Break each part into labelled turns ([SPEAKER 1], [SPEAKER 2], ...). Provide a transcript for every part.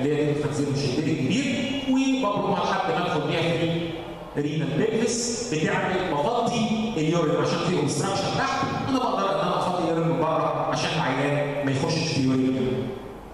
[SPEAKER 1] اللي هي دي الخنزير الشديد الكبير وببرمها لحد ما ادخل بيها في رينا بيلفس بتعمل بفضي اليورين عشان في اوبستراكشن تحت انا بقدر ان انا افضي اليورين من بره عشان العيان ما يخشش في يورين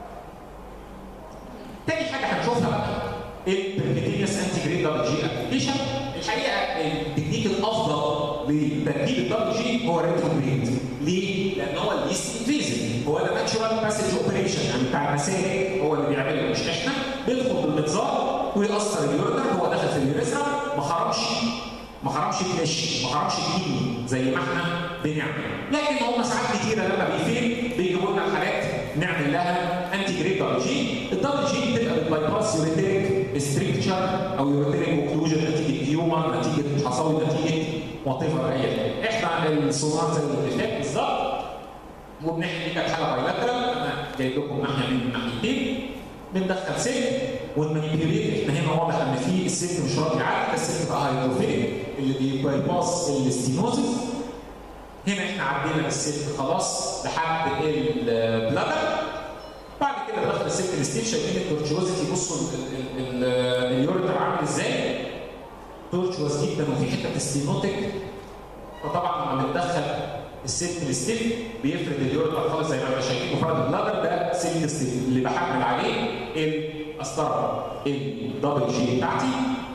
[SPEAKER 1] تاني حاجه هنشوفها بقى البرميتينيوس انتي جريد دبل جي ابلكيشن الحقيقه التكنيك الافضل لتركيب الدبل جي هو الريتروجريد ليه؟ لان هو الليست انفيزيف هو ده ناتشورال باسج اوبريشن يعني بتاع المسالك هو اللي بيعمله مش احنا بيدخل بالمنظار ويأثر اليوريتر هو داخل في اليوريثرا ما خرجش ما خرجش فليش ما خرجش كيمي زي ما احنا بنعمل لكن هم ساعات كتيره لما بيفيل بيجيبوا لنا الحالات نعمل لها انتي جريد دبل جي الدبل جي بتبقى بالبايباس يوريتريك ستريكتشر او يوريتريك اوكلوجن نتيجه تيومر نتيجه حصاوي نتيجه وات ايفر اي حاجه احنا الصناعه زي اللي فات بالظبط وبنحكي دي كانت حاله بايلاترال انا جايب لكم ناحيه من ناحيتين بندخل سلك والمانيبيوليت احنا هنا واضح ان في السلك مش راضي يعدي ده السلك بقى هيدروفيليك اللي بيبايباس الاستينوزس هنا احنا عدينا بالسلك خلاص لحد البلادر بعد كده بدخل السلك الستيل شايفين التورتشوزيتي بصوا اليوريتر عامل ازاي تورتشوز جدا وفي حته ستينوتيك فطبعا لما بندخل السلك الستيل بيفرد اليوريتر خالص زي ما احنا شايفين مفرد البلادر ده سلك ستيل اللي بحمل عليه القسطره الدبل جي بتاعتي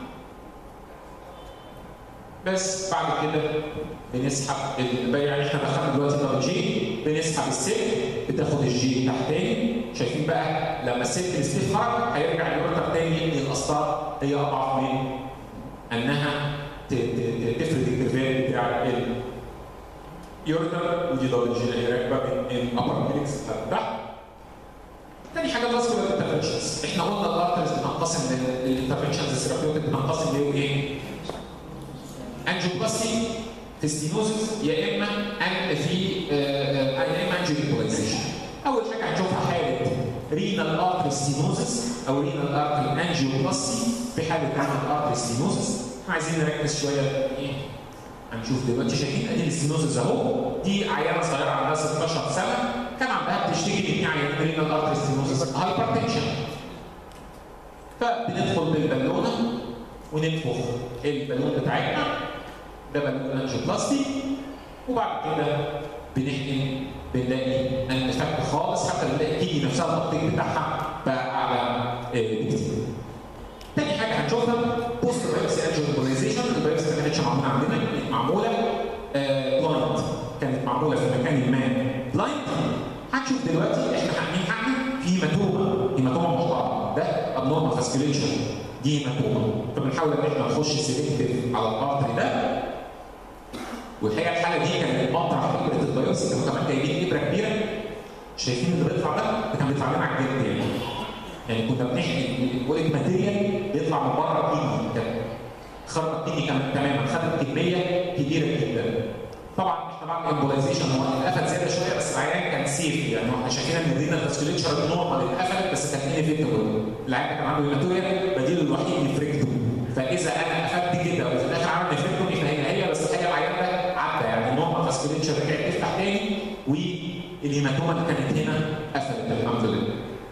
[SPEAKER 1] بس بعد كده بنسحب يعني احنا دخلنا دلوقتي دبل جي بنسحب السلك بتاخد الجي تحت تاني شايفين بقى لما السلك الستيل خرج هيرجع اليوريتر تاني يبني القسطره هي اضعف من انها تفرد الكيرفات بتاع اليوريتر ودي دبل جي اللي هي راكبه من الابر كليكس تحت تاني حاجه الفاسكولار انترفنشنز احنا قلنا الارترز بتنقسم الانترفنشنز الثيرابيوتيك بتنقسم لايه وايه؟ انجيوبلاستي في ستينوزس يا اما ان في يا اما انجيوبلايزيشن اول حاجه هنشوفها حاله رينال ارتري ستينوزس او رينال ارتري انجيوبلاستي في حاله رينال ارتري ستينوزس احنا عايزين نركز شويه ايه هنشوف دلوقتي شايفين ادي الستينوزس اهو دي عيانه صغيره عندها 16 سنه كان عندها بتشتكي من عيان رينال ارتري ستينوزس هايبرتنشن فبندخل بالبالونه وننفخ البالون بتاعتنا ده بالون انجيوبلاستي وبعد كده بنحقن بنلاقي ان فك خالص حتى بنلاقي الكيدي نفسها التطبيق بتاعها بقى اعلى بكتير. تاني حاجه هنشوفها بوست بايوسي انجيوبلايزيشن البايوسي ما كانتش معموله عندنا كانت معموله بلايند كانت معموله في مكان ما بلايند هنشوف دلوقتي احنا حاقنين حقن في هيماتوما هيماتوما محترمه ده ابنورمال فاسكوليشن دي هيماتوما فبنحاول ان احنا نخش سيلكتيف على الارتري ده والحقيقه الحاله دي كانت مطرح فكره البيوبسي كانوا كمان جايبين ابره كبيره شايفين اللي بيطلع ده ده كان بيطلع لنا على الجلد يعني يعني كنا بنحكي الولد ماتيريال بيطلع من بره ايدي كان خرج ايدي كان تماما خدت كميه كبيره جدا طبعا احنا بعد الامبولايزيشن هو اتقفل زياده شويه بس العيان كان سيف يعني احنا شايفين ان الرينا فاسكوليتشر نورمال اتقفلت بس كان انفيتبل العيان كان عنده هيماتوريا بديله الوحيد نفركتوم فاذا انا قفلت كده وفي الاخر عمل نفركتوم فهي هي بس الحقيقه العيان ده عدى يعني النورمال فاسكوليتشر رجعت تفتح تاني والهيماتوما اللي كانت هنا قفلت الحمد لله.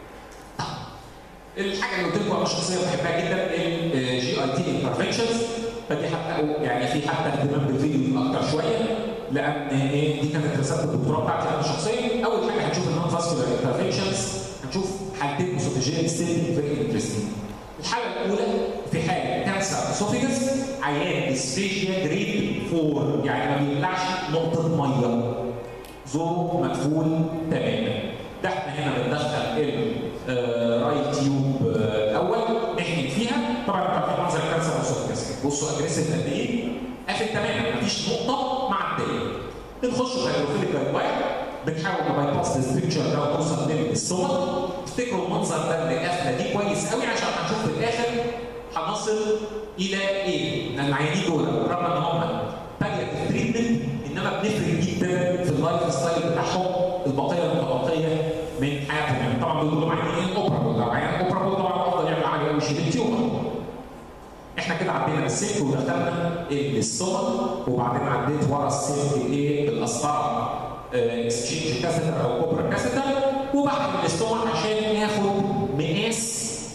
[SPEAKER 1] الحاجه اللي قلت لكم انا شخصيا بحبها جدا الجي اي تي انترفنشنز فدي حتى يعني في حتى اهتمام بالفيديو اكتر شويه لان ايه دي كانت رساله الدكتوراه بتاعتي انا شخصيا اول حاجه هنشوف النون فاسكولار انترفنشنز هنشوف حالتين اسوفيجيال ستيل فيري انترستنج الحاله الاولى في حاله كانسر اسوفيجس عيان ديسفيجيا جريد 4 يعني ما بيبلعش نقطه ميه زوره مقفول تماما ده احنا هنا بندخل الرايت تيوب الاول نحقن فيها طبعا انتوا عارفين منظر الكانسر اسوفيجس بصوا اجريسيف قد ايه قافل تماما مفيش نقطه معديه بنخش في الهيدروفيليك واير بنحاول نبايباس الستركشر ده ونوصل للستومك افتكروا المنظر ده اللي قافله دي كويس قوي عشان هنشوف في الاخر هنصل الى ايه؟ لان العيانين دول رغم ان هم بالياتيف تريتمنت انما بنفرق جدا في اللايف ستايل بتاعهم البقيه المتبقيه من حياتهم يعني طبعا دول كلهم عيانين اوبرابل لو عيان اوبرابل طبعا افضل يعمل عمليه قوي شيل التيومر احنا كده عدينا بالسلك ودخلنا السtomach وبعدين عديت ورا السلك ايه بالقسطره اكسشينج كاسيتر او كوبرا كاسيتر وبعد الاستومك عشان ياخد مقاس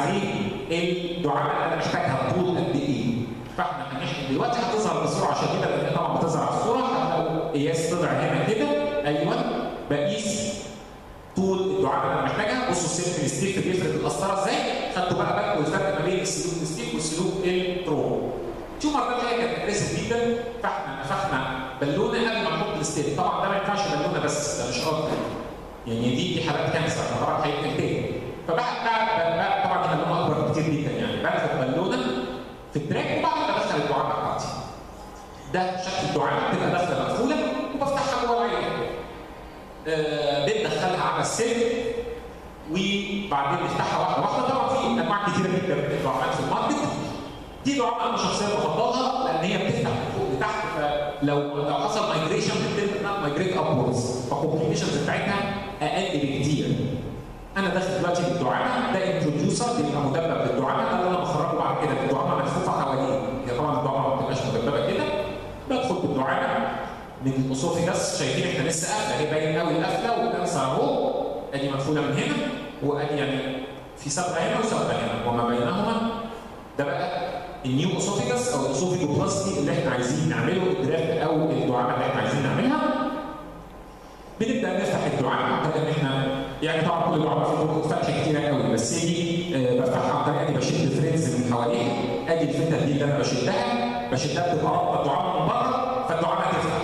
[SPEAKER 1] عليه الدعامه اللي انا محتاجها طول قد ايه فاحنا هنحكي دلوقتي هتظهر بصوره شديده لان طبعا بتظهر على الصوره هتلاقوا قياس طلع هنا كده ايوه بقيس طول الدعامه اللي انا محتاجها بصوا السلك الستيف بيفرد القسطره ازاي خدتوا بقى بالكم الفرق ما بين السلوك الستيف والسلوك الترو التيومر ده الحقيقه كانت اجريسيف جدا فاحنا نفخنا بالونه قبل ما نحط الستيف طبعا ده ما ينفعش بالونه بس ده مش قادر يعني دي دي حالات كانسر طبعا هيقتل تاني فبعد بعد بعد طبعا دي بالونه اكبر كتير جدا يعني باخد بالونه في التراك وبعد كده بدخل الدعامه بتاعتي ده شكل الدعامه بتبقى داخله مقفوله وبفتحها جوه العيان آه بندخلها على السلك وبعدين نفتحها واحده واحده طبعا في انواع كتيره جدا من الدعامات في الماركت دي دعامه انا شخصيا بفضلها لان هي بتفتح من فوق لتحت فلو لو حصل مايجريشن بتبدا انها مايجريت ابوردز فالكومبليكيشنز بتاعتها اقل بكتير انا داخل دلوقتي بالدعامه ده انتروديوسر بيبقى مدبب بالدعامه ده اللي انا بخرجه بعد كده بالدعامه ملفوفه حواليه هي طبعا الدعامه ما بتبقاش مدببه كده بدخل بالدعامه من الاسوفيجاس شايفين احنا لسه قافله هي باين قوي القفله والكانسر اهو ادي مقفوله من هنا وادي يعني في سبقه هنا وسبقه هنا وما بينهما ده بقى النيو اسوفيجاس او الاسوفيجوبلاستي اللي احنا عايزين نعمله الدرافت او الدعامه اللي احنا عايزين نعملها بنبدا نفتح الدعامه عن طريق ان احنا يعني طبعا كل دعامه في طرق فتح كتيره قوي بس دي آه بفتحها عن طريق اني بشد فرينز من حواليها ادي الفتة دي اللي انا بشدها بشدها بتبقى رابطه الدعامه من بره فالدعامه تفتح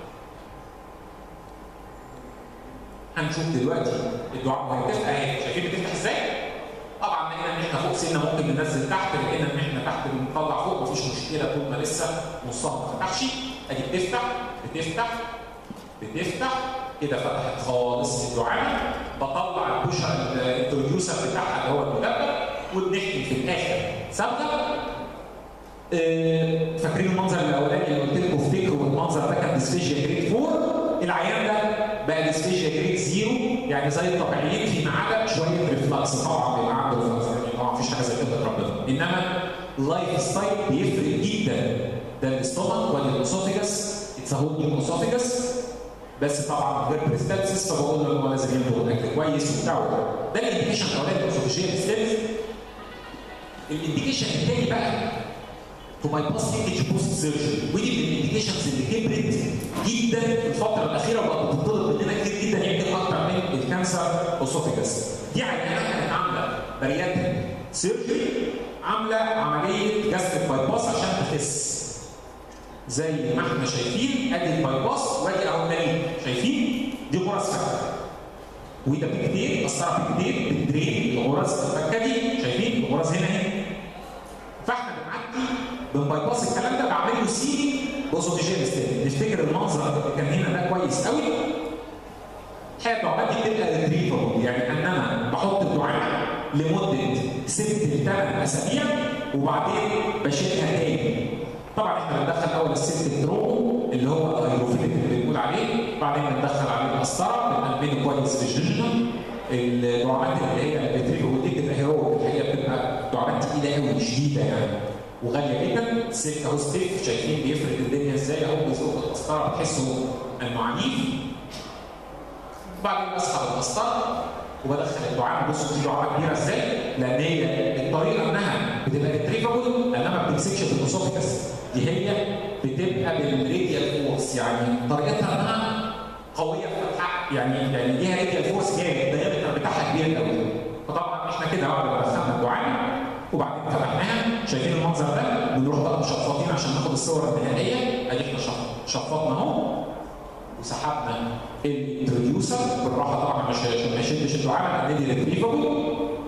[SPEAKER 1] هنشوف دلوقتي الدعامه وهي بتفتح اهي شايفين بتفتح ازاي؟ طبعا لقينا ان احنا فوق سنه ممكن ننزل تحت لقينا ان احنا تحت بنطلع فوق مفيش مشكله طول ما لسه نصها ما فتحش ادي بتفتح بتفتح بتفتح كده فتحت خالص الدعامه بطلع البوشر الانتروديوسر بتاعها اللي هو المدبب وبنحكي في الاخر ثابته آه فاكرين المنظر الاولاني اللي قلت لكم افتكروا المنظر ده كان ديسفيجيا جريد 4 العيان ده بقى ديسفيجيا جريد 0 يعني زي الطبيعيين فيما عدا شويه ريفلكس طبعا بيبقى عنده ريفلكس يعني طبعا مفيش حاجه زي كده ربنا انما اللايف ستايل بيفرق جدا ده الاستومك ولا الاسوفيجاس اتس هول نيو اسوفيجاس بس طبعا غير بريستالسيس فبقول له هو لازم ياخد اكل كويس وبتاع ده الانديكيشن الاولاني الاسوفيجيال ستيلز الانديكيشن الثاني بقى تو باي باس ليكج بوست سيرجري ودي من الانديكيشنز اللي كبرت جدا في الفتره الاخيره وبقت بتطلب مننا كتير جدا يمكن اكتر من الكانسر اوسوفيجاس دي عيانه كانت عامله بريات سيرجري عامله عمليه جاستريك باي باس عشان تخس زي ما احنا شايفين ادي الباي باس وادي اهو النريد شايفين دي غرز فكه وده بكتير قسطره بكتير بتدرين الغرز الفكه دي شايفين الغرز هنا اهي فاحنا بنعدي بنباي باس الكلام ده بعمل له سيدي باسوفيجيال ستيل نفتكر المنظر اللي كان هنا ده كويس قوي الحقيقه الدعامات دي بتبقى ريتريفبل يعني ان انا بحط الدعامه لمده ست لثمان اسابيع وبعدين بشيلها تاني طبعا احنا بندخل اول الست ترومو اللي هو الهيدروفيليك اللي بنقول عليه بعدين بندخل عليه القسطره بنقلبه كويس في الجنجن الدعامات اللي هي الريتريفبل دي بتبقى هيرويك الحقيقه بتبقى دعامات تقيله قوي شديده يعني وغاليه جدا السلك اهو ستيف شايفين بيفرد الدنيا ازاي اهو بيزق القسطره بتحسوا انه عنيف بعدين بسحب القسطره وبدخل الدعامه بصوا دي دعامه كبيره ازاي؟ لان هي الطريقه انها بتبقى ريتريفابل لانها ما بتمسكش في الاسوفيكس دي هي بتبقى بالراديال فورس يعني طريقتها انها قويه في الحق يعني يعني ليها راديال فورس جامد الدايمتر بتاعها كبير قوي فطبعا احنا كده بعد ما دخلنا الدعامه وبعدين فتحناها شايفين المنظر ده بنروح بقى مشفطين عشان ناخد الصور النهائيه ادي احنا شفطنا اهو وسحبنا الانتروديوسر بالراحه طبعا مش ما يشدش الدعامه لان دي ريتريفبل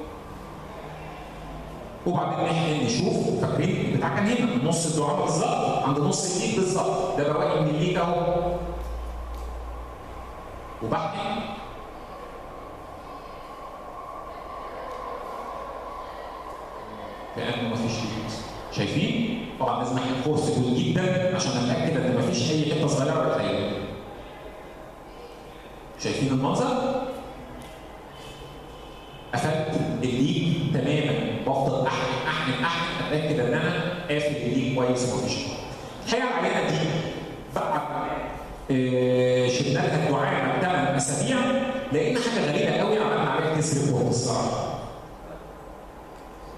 [SPEAKER 1] وبعدين نحن نشوف فاكرين البتاع كان هنا نص الدعامه بالظبط عند نص الليك بالظبط ده بواقي من الليك اهو وبحقن كانه مفيش ليك شايفين؟ طبعا لازم احنا فورس كبير جدا عشان اتاكد ان مفيش اي حته صغيره بتلاقيها شايفين المنظر؟ قفلت الليك تماما بفضل احقن احقن احقن اتاكد ان انا قافل الليك كويس ومفيش الحقيقه العينه دي بعد آه شلنا لها الدعامه ثمان اسابيع لقينا حاجه غريبه قوي عملنا عليها تيست ريبورت الصراحه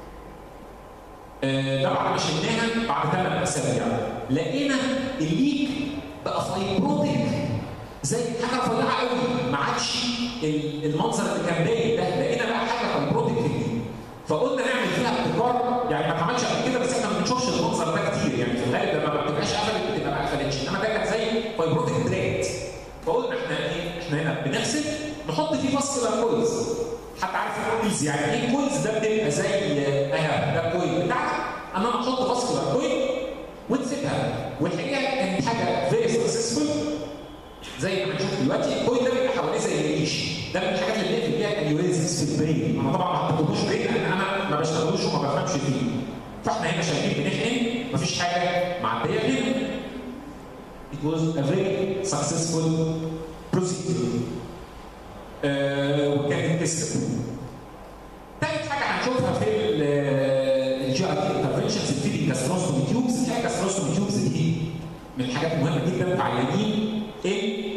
[SPEAKER 1] آه، ده بعد ما شلناها بعد ثمان اسابيع لقينا الليك بقى فايبروتيك زي حاجه رفيعه قوي ما عادش ال- المنظر اللي كان باين ده لقينا بقى حاجه فايبروتيك في الليك فقلنا نعمل فيها ابتكار يعني ما اتعملش قبل كده بس احنا ما بنشوفش المنظر ده كتير يعني في الغالب لما ما بتبقاش قفلت بتبقى ما قفلتش انما ده كان زي فايبروتيك تراكت فقلنا احنا ايه احنا هنا بنغسل نحط فيه فاسكولار كويلز حد عارف الكويلز يعني ايه كويلز ده بتبقى زي اهي ده الكويل بتاعك ان انا احط فاسكولار كويل وتسيبها والحقيقه كانت حاجه فيري سكسسفول زي ما هنشوف دلوقتي الكويل ده بيبقى حواليه زي الريش ده من الحاجات اللي بنقفل بيها الانيوريزمز في البرين انا طبعا ما حطيتلوش برين لان انا ما بشتغلوش وما بفهمش فيه فاحنا هنا شايفين بنحقن مفيش حاجه معديه هنا It was a very successful procedure. آه وكانت تسلم. تالت حاجه هنشوفها في الجي اي تي انترفنشنز الفيدنج جاستروستومي تيوبز الحقيقه جاستروستومي تيوبز دي من الحاجات المهمه جدا في عيانين ايه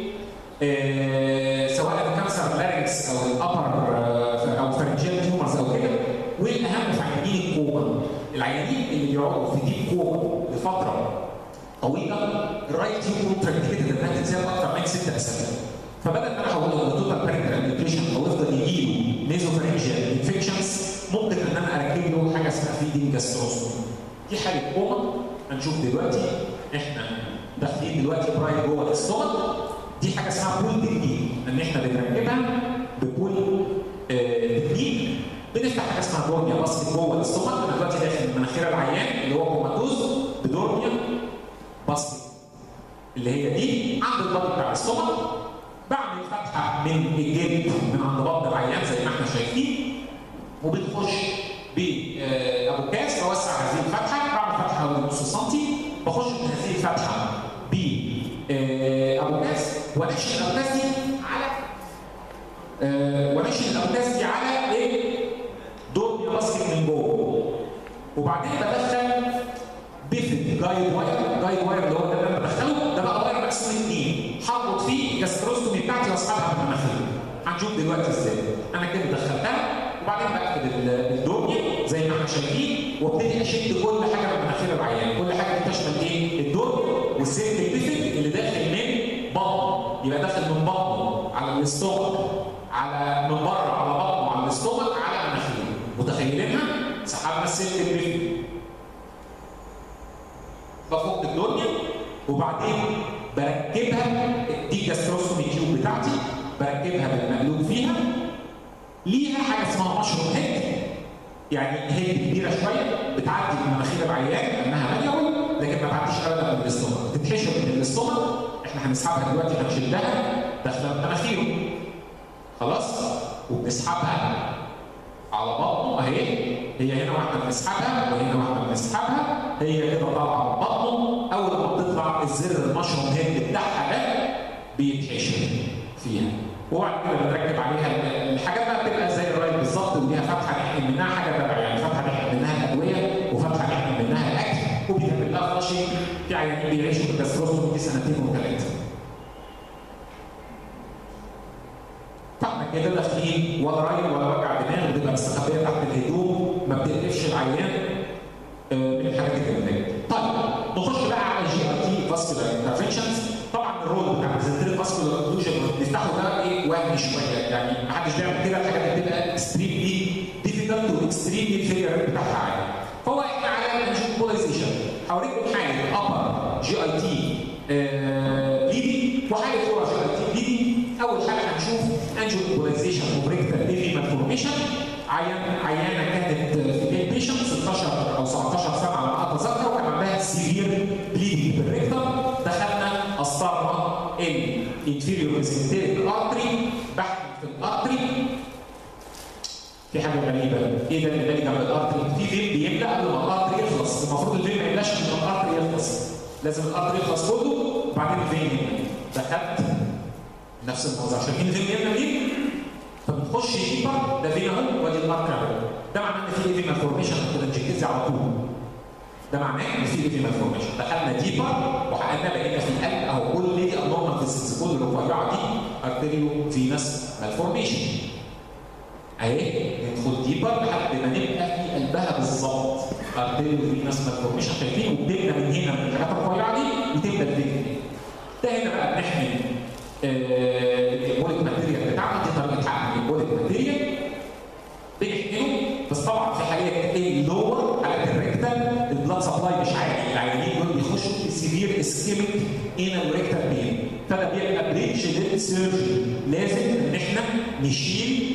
[SPEAKER 1] آه سواء كانسر لارنكس او الابر او فرنجيال تيومرز او كده والاهم في عيانين الكوما العيانين اللي بيقعدوا في ديب كوما لفتره طويله الرايت يكون كونتراكتيكتد انها تتساب اكثر من ست اسابيع فبدل ما انا احوله لتوتال بارنتال نيوتريشن او يفضل يجي له نيزوفرنجيال انفكشنز ممكن ان انا اركب له حاجه اسمها فيدنج جاستروستومي دي حاله كوما هنشوف دلوقتي احنا داخلين دلوقتي برايت جوه الاستومك دي حاجه اسمها بول تكنيك ان احنا بنركبها ببول آه تكنيك بنفتح حاجه اسمها دورميا باسكت جوه الاستومك انا دلوقتي داخل من مناخير العيان اللي هو كوماتوز بدورميا باسكت اللي هي دي عند البطن بتاع الاستومك بعمل فتحه من الجلد من عند بطن العيان زي ما احنا شايفين وبتخش بابو كاس بوسع هذه الفتحه بعمل فتحه حوالي نص سنتي بخش من هذه الفتحه ب ابو كاس وانشن الابو كاس دي على آه، وانشن الابو كاس دي على ايه؟ دور باسكت من جوه وبعدين بدخل بيفت جايد واير جايد واير اللي هو ده اللي انا بدخله ده بقى واير مقسوم اثنين هربط فيه الجاستروستومي بتاعتي واسحبها من المناخير هنشوف دلوقتي ازاي انا كده دخلتها وبعدين بقفل الدورميا زي ما احنا شايفين وابتدي اشد كل حاجه من مناخير العيان كل حاجه دي تشمل ايه؟ الدور والسلك البيفت اللي داخل من بطنه يبقى داخل من بطنه على الاستومك على من بره على بطنه على الاستومك على مناخيره متخيلينها؟ سحبنا السلك البيفت بفك الدنيا وبعدين بركبها دي جاستروستومي تيوب بتاعتي بركبها بالمقلوب فيها ليها حاجه اسمها مشروم هيد يعني هيد كبيره شويه بتعدي من مناخير العيان لانها ماليه لكن ما تعديش ابدا من الاستومك تتحشر من الاستومك احنا هنسحبها دلوقتي هنشدها داخله مناخيره خلاص وبنسحبها على بطنه اهي هي هنا واحده بنسحبها وهنا واحده بنسحبها هي كده طالعه من بطنه اول ما بتطلع الزر المشروم هيد بتاعها ده بيتحشر فيها وبعد كده بنركب عليها الحاجات بقى بتبقى زي الرايل بالظبط وليها فتحه نحقن منها حاجه تبع يعني فتحه نحقن منها الادويه وفتحه نحقن منها الاكل وبيتعمل لها فلاشنج في عيانين بيعيشوا بالجاستروستومي دي سنتين وثلاثه. فاحنا كده داخلين ولا رايل ولا وجع دماغ بتبقى مستخبيه تحت الهدوم ما بتقلقش العيان من الحاجات الجميله طيب نخش بقى على الجي ار تي فاسكولار انترفنشنز طبعا الرول بتاع الزنتريك فاسكولار اوكلوجن بنفتحه ده ايه وهمي شويه يعني ما حدش بيعمل كده الحاجات دي بتبقى اكستريملي ديفيكالت واكستريملي الفيلير بتاعها عالي فهو احنا على الانجيوبولايزيشن هوريكم حاله ابر جي اي تي بليدنج وحاله لور جي اي تي بليدنج اول حاجه هنشوف انجيوبولايزيشن اوف ريكتال ليفي مالفورميشن عيان عيانه كانت في بيت بيشنت 16 او 17 سنه على ما اتذكر وكان عندها سيفير بليدنج بالريكتم دخلنا قسطرنا الانفيريور ميزنتيريك ارتري بحث في الارتري في حاجه غريبه ايه ده اللي بالي جنب الارتري في فين بيملى قبل ما الارتري يخلص المفروض الفين ما يملاش قبل ما الارتري يخلص لازم الارتري يخلص كله وبعدين الفين يملى دخلت نفس الموضوع شايفين الفين يملى دي فبتخش ديبر ده فين اهو وادي الارتري اهو ده معناه ان في ايفي مالفورميشن كده انجكتزي على طول ده معناه ان في ايفي مالفورميشن دخلنا ديبر وحققنا لقينا في القلب اهو كل دي انورمال فيسز كل الرفيعه دي ارتريو فينس مالفورميشن اهي ندخل ديبر لحد ما نبقى في قلبها بالظبط ارتيريو فينس مالفورميشن شايفين وبتبدا من هنا من الحاجات الرفيعه دي وتبدا الفيجن ده هنا بقى بنحمل البوليك ماتيريال بتاعنا دي طريقه حقن البوليك ماتيريال بنحقنه بس طبعا في حالات اللور حالات الريكتال البلاد سبلاي مش عالي العيانين دول بيخشوا في سيفير اسكيميك انال ريكتال بين فده بيبقى بريتش للسيرجري لازم ان احنا نشيل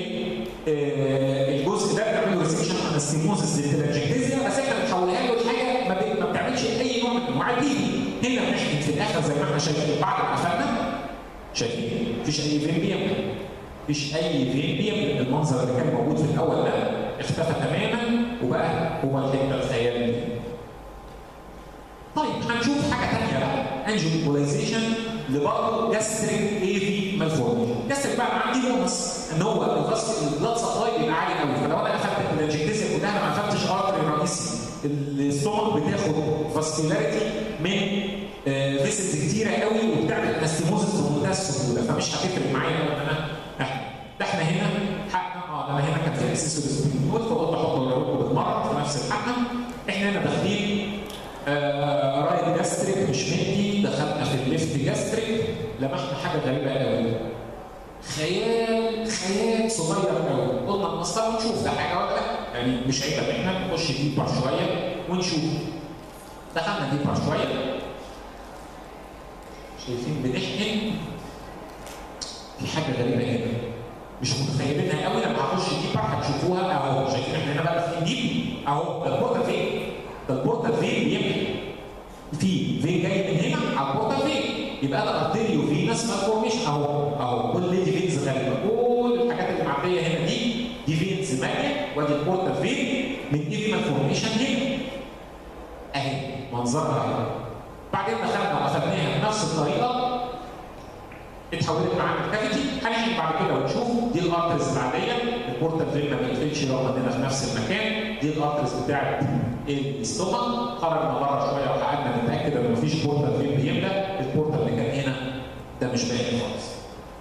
[SPEAKER 1] الجزء ده نعمل ريسكشن انستيموزس للتلاجكتيزيا بس احنا بنحولها له لحاجه ما, ما بتعملش اي نوع من انواع الدين هنا بنحكي في الاخر زي ما احنا شايفين بعد ما قفلنا شايفين مفيش اي فين بيعمل مفيش اي فين بيعمل المنظر اللي كان موجود في الاول ده اختفى تماما وبقى هو الحته الخيال دي طيب هنشوف حاجه ثانيه بقى انجيوبولايزيشن لبرضه جاستريك اي في مالفورميشن جاستريك بقى انا عندي بونص ان هو البلاد سبلاي بيبقى عالي قوي فلو انا قفلت الانجكتيزيا كلها ما قفلتش ارتري رئيسي الستومك بتاخد فاسكولاريتي من فيسلز كتيره قوي وبتعمل انستيموزس بمنتهى السهوله فمش هتفرق معايا لو انا ده احنا هنا حقنا اه ده انا هنا كان في اسيسوري سبرينج فقلت احطه لكم بالمره في نفس الحقنه احنا هنا داخلين آه رايت جاستريك مش مدي دخلنا في الليفت جاستريك لمحنا حاجه غريبه قوي خيال خيال صغير قوي قلنا نمسطر ونشوف ده حاجه ولا لا يعني مش عيب ان احنا نخش ديبر شويه ونشوف دخلنا ديبر شويه شايفين بنحقن في حاجه غريبه هنا مش متخيلينها قوي لما هخش ديبر هتشوفوها اهو شايفين احنا هنا بقى في ديب اهو ده البورتال فين؟ ده البورتال فين بيمحي في فين جاي من هنا على البورتال فين يبقى ده ارتيريو فينس مالفورميشن اهو اهو كل دي فينز غريبه كل الحاجات اللي معديه هنا دي دي فينز ماليه وادي البورتال فين من ايدي مالفورميشن هنا اهي منظرها اهي بعدين دخلنا وقفلناها بنفس الطريقه اتحولت معانا الكافيتي هنحكي بعد كده ونشوف دي الارترز العاديه البورتال فين ما بيقفلش لو عندنا في نفس المكان دي الارترز بتاعت الاستومك خرجنا بره شويه وقعدنا نتاكد ان مفيش بورتال فين بيملى البورتال اللي كان هنا ده مش باين خالص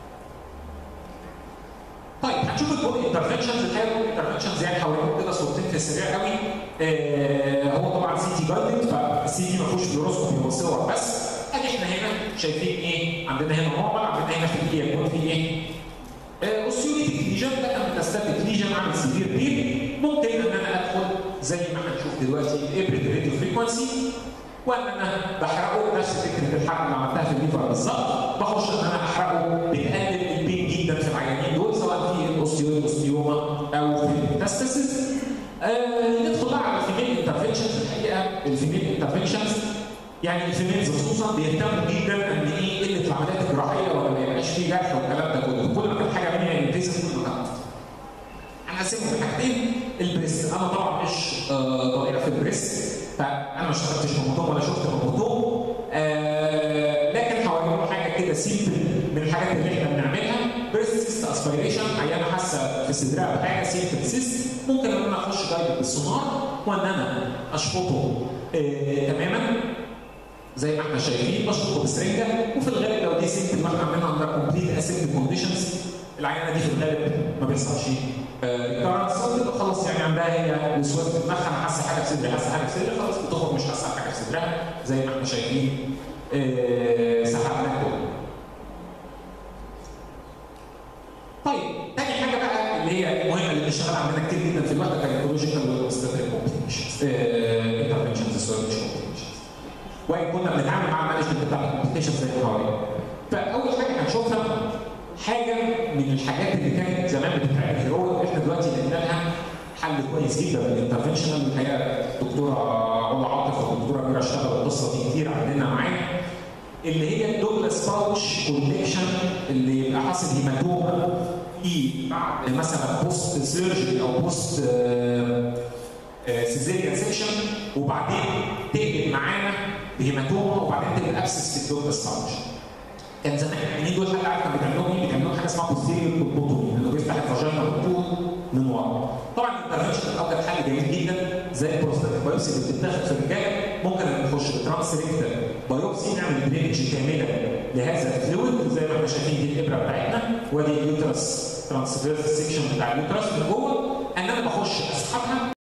[SPEAKER 1] طيب هنشوف البودي انترفنشنز الحقيقه البودي انترفنشنز يعني هوريكم كده صورتين في السريع قوي آه هو طبعا سي تي جايدد فالسي تي ما فيهوش فلوروسكوبي هو صور بس ادي احنا هنا شايفين ايه عندنا هنا نورمال عندنا هنا في الايه يكون في ايه اوسيوليتيك ليجن ده كان ميتاستاتيك ليجن عامل سيفير بين ممكن ان انا ادخل زي ما هنشوف دلوقتي الابريد راديو فريكونسي وان انا بحرقه نفس فكره الحرق اللي عملتها في الليفر بالظبط بخش ان انا احرقه بتقلل البين جدا في العيانين دول سواء في الاوستيو الاوستيوما او في الميتاستاسيس آه ندخل بقى على الفيميل انترفنشنز الحقيقه الفيميل انترفنشنز يعني الفيميلز خصوصا بيهتموا جدا ان ايه قله العمليات الجراحيه ولا ما يبقاش فيه جرح والكلام ده كله كل ما كانت حاجه منها انفيزيف كل ما كانت هنقسمهم لحاجتين البريست انا طبعا مش آه ضريع في البريست فانا ما اشتغلتش بموتوم ولا شفت بموتوم آه لكن هوريكم حاجه كده سيمبل من الحاجات اللي احنا بنعملها بريست سيست اسبيريشن عيانه حاسه في صدرها بحاجه سيمبل سيست ممكن ان انا اخش جايد بالسونار وان انا اشفطه آه تماما زي ما احنا شايفين بشفطه بسرنجه وفي الغالب لو دي سيمبل واحنا عاملينها اندر كومبليت اسيبت كونديشنز العيانه دي في الغالب ما بيحصلش ريكارنس خلاص يعني عندها هي الوسواس في دماغها انا حاسه حاجه في صدري حاسه حاجه في صدري خلاص بتخرج مش حاسه حاجه في صدرها زي ما احنا شايفين آه سحبنا كده. طيب تاني حاجه بقى اللي هي المهمه اللي بنشتغل عندنا كتير جدا في الوقت الجاينيكولوجيكال والاوبستاتريك كومبليكيشنز انترفنشنز سوري مش كومبليكيشنز وان كنا بنتعامل مع المانجمنت بتاع الكومبليكيشنز زي ما حوالينا فاول حاجه هنشوفها حاجه من الحاجات اللي كانت زمان بتتعمل هيرويك احنا دلوقتي لقينا لها حل كويس جدا بالانترفنشنال الحقيقه الدكتوره علا عاطف والدكتوره ميرا اشتغلوا القصه دي كتير عندنا معانا اللي هي الدوجلاس باوتش كوليكشن اللي يبقى حاصل هيماتوما في بعد مثلا بوست سيرجري او بوست سيزيريان سيكشن وبعدين تقلب معانا بهيماتوما وبعدين تبقى ابسس في الدوجلاس باوتش كان زمان العيانين دول حد عارف كانوا بيعملوا ايه؟ بيعملوا حاجه اسمها بوستيريور كولبوتومي انه بيفتح الفاجينا والطول من ورا. طبعا الانترفنشن الاول حل جميل جدا زي البروستاتيك بايوبسي اللي بتتاخد في الرجال ممكن نخش بترانس ريكتال بايوبسي نعمل درينج كامله لهذا الفلويد زي ما احنا شايفين دي الابره بتاعتنا وادي اليوترس ترانسفيرس سيكشن بتاع اليوترس من جوه ان انا بخش اسحبها